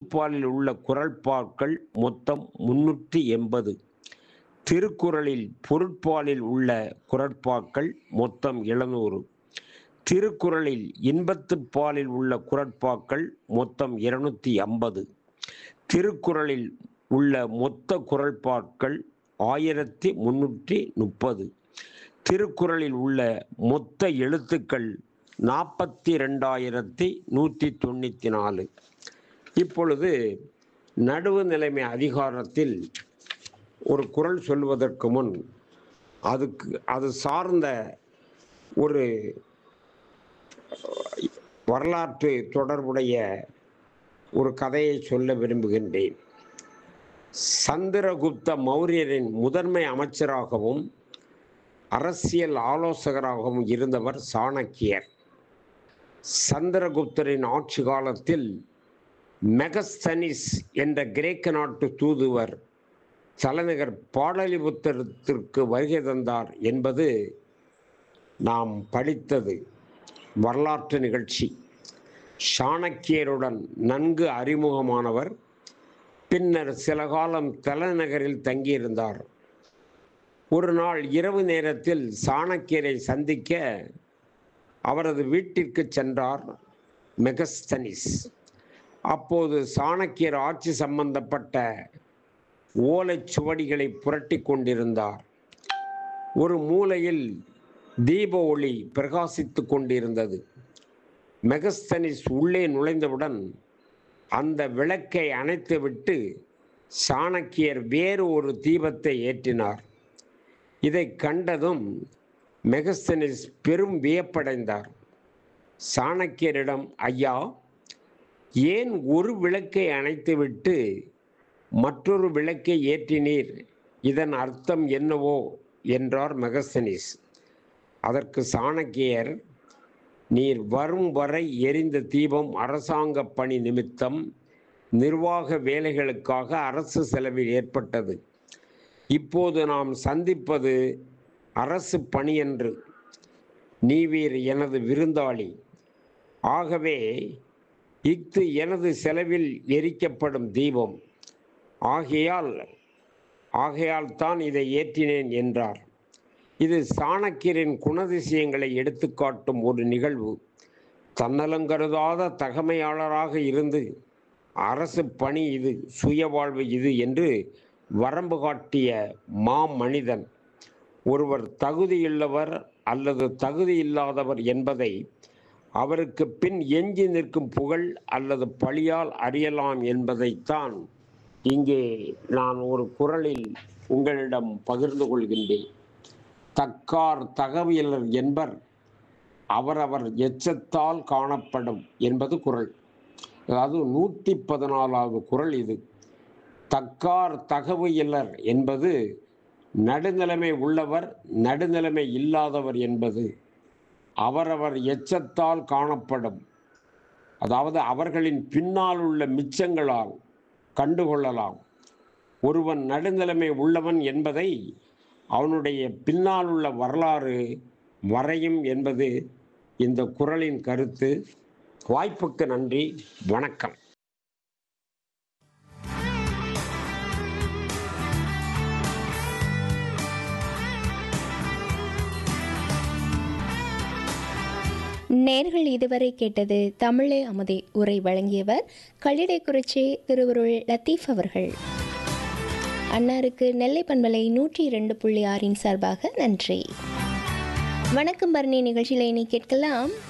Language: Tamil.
பொருட்பாலில் உள்ள குரல்பாக்கள் மொத்தம் முன்னூற்றி எண்பது திருக்குறளில் பொருட்பாலில் உள்ள குரட்பாக்கள் மொத்தம் எழுநூறு திருக்குறளில் இன்பத்துப் பாலில் உள்ள குரட்பாக்கள் மொத்தம் இருநூத்தி ஐம்பது திருக்குறளில் உள்ள மொத்த குரல்பாக்கள் ஆயிரத்தி முன்னூற்றி முப்பது திருக்குறளில் உள்ள மொத்த எழுத்துக்கள் நாற்பத்தி ரெண்டாயிரத்தி நூற்றி தொண்ணூற்றி நாலு இப்பொழுது நடுவு நிலைமை அதிகாரத்தில் ஒரு குறள் சொல்வதற்கு முன் அதுக்கு அது சார்ந்த ஒரு வரலாற்று தொடர்புடைய ஒரு கதையை சொல்ல விரும்புகின்றேன் சந்திரகுப்த மௌரியரின் முதன்மை அமைச்சராகவும் அரசியல் ஆலோசகராகவும் இருந்தவர் சாணக்கியர் சந்திரகுப்தரின் ஆட்சி காலத்தில் மெகஸ்தனிஸ் என்ற கிரேக்க நாட்டு தூதுவர் தலைநகர் பாடலிபுத்திரத்திற்கு வருகை தந்தார் என்பது நாம் படித்தது வரலாற்று நிகழ்ச்சி சாணக்கியருடன் நன்கு அறிமுகமானவர் பின்னர் சில காலம் தலைநகரில் தங்கியிருந்தார் ஒரு நாள் இரவு நேரத்தில் சாணக்கியரை சந்திக்க அவரது வீட்டிற்கு சென்றார் மெகஸ்தனிஸ் அப்போது சாணக்கியர் ஆட்சி சம்பந்தப்பட்ட ஓலைச் சுவடிகளை புரட்டி கொண்டிருந்தார் ஒரு மூலையில் தீப ஒளி பிரகாசித்து கொண்டிருந்தது மெகஸ்தனிஸ் உள்ளே நுழைந்தவுடன் அந்த விளக்கை அணைத்துவிட்டு சாணக்கியர் வேறு ஒரு தீபத்தை ஏற்றினார் இதை கண்டதும் மெகஸ்தனிஸ் பெரும் வியப்படைந்தார் சாணக்கியரிடம் ஐயா ஏன் ஒரு விளக்கை அணைத்துவிட்டு மற்றொரு விளக்கை ஏற்றினீர் இதன் அர்த்தம் என்னவோ என்றார் மெகஸ்தனிஸ் அதற்கு சாணக்கியர் நீர் வரும் வரை எரிந்த தீபம் அரசாங்க பணி நிமித்தம் நிர்வாக வேலைகளுக்காக அரசு செலவில் ஏற்பட்டது இப்போது நாம் சந்திப்பது அரசு பணியன்று நீவீர் எனது விருந்தாளி ஆகவே இஃது எனது செலவில் எரிக்கப்படும் தீபம் ஆகையால் ஆகையால் தான் இதை ஏற்றினேன் என்றார் இது சாணக்கியரின் குணதிசயங்களை எடுத்துக்காட்டும் ஒரு நிகழ்வு தன்னலங்கருதாத தகமையாளராக இருந்து அரசு பணி இது சுய வாழ்வு இது என்று வரம்பு காட்டிய மாமனிதன் ஒருவர் தகுதியுள்ளவர் அல்லது தகுதி இல்லாதவர் என்பதை அவருக்கு பின் எஞ்சி நிற்கும் புகழ் அல்லது பழியால் அறியலாம் என்பதைத்தான் இங்கே நான் ஒரு குரலில் உங்களிடம் பகிர்ந்து கொள்கின்றேன் தக்கார் தகவியலர் என்பர் அவரவர் எச்சத்தால் காணப்படும் என்பது குரல் அதாவது நூற்றி பதினாலாவது குரல் இது தக்கார் தகவு இல்லர் என்பது நடுநிலைமை உள்ளவர் நடுநிலைமை இல்லாதவர் என்பது அவரவர் எச்சத்தால் காணப்படும் அதாவது அவர்களின் பின்னால் உள்ள மிச்சங்களால் கண்டுகொள்ளலாம் ஒருவன் நடுநிலைமை உள்ளவன் என்பதை அவனுடைய பின்னால் உள்ள வரலாறு வரையும் என்பது இந்த குரலின் கருத்து வாய்ப்புக்கு நன்றி வணக்கம் நேர்கள் இதுவரை கேட்டது தமிழே அமுதே உரை வழங்கியவர் கல்லிடைக்குறிச்சி திருவருள் லத்தீஃப் அவர்கள் அன்னாருக்கு நெல்லை பண்பலை நூற்றி இரண்டு புள்ளி ஆறின் சார்பாக நன்றி வணக்கம் பரணி நிகழ்ச்சியில் இனி கேட்கலாம்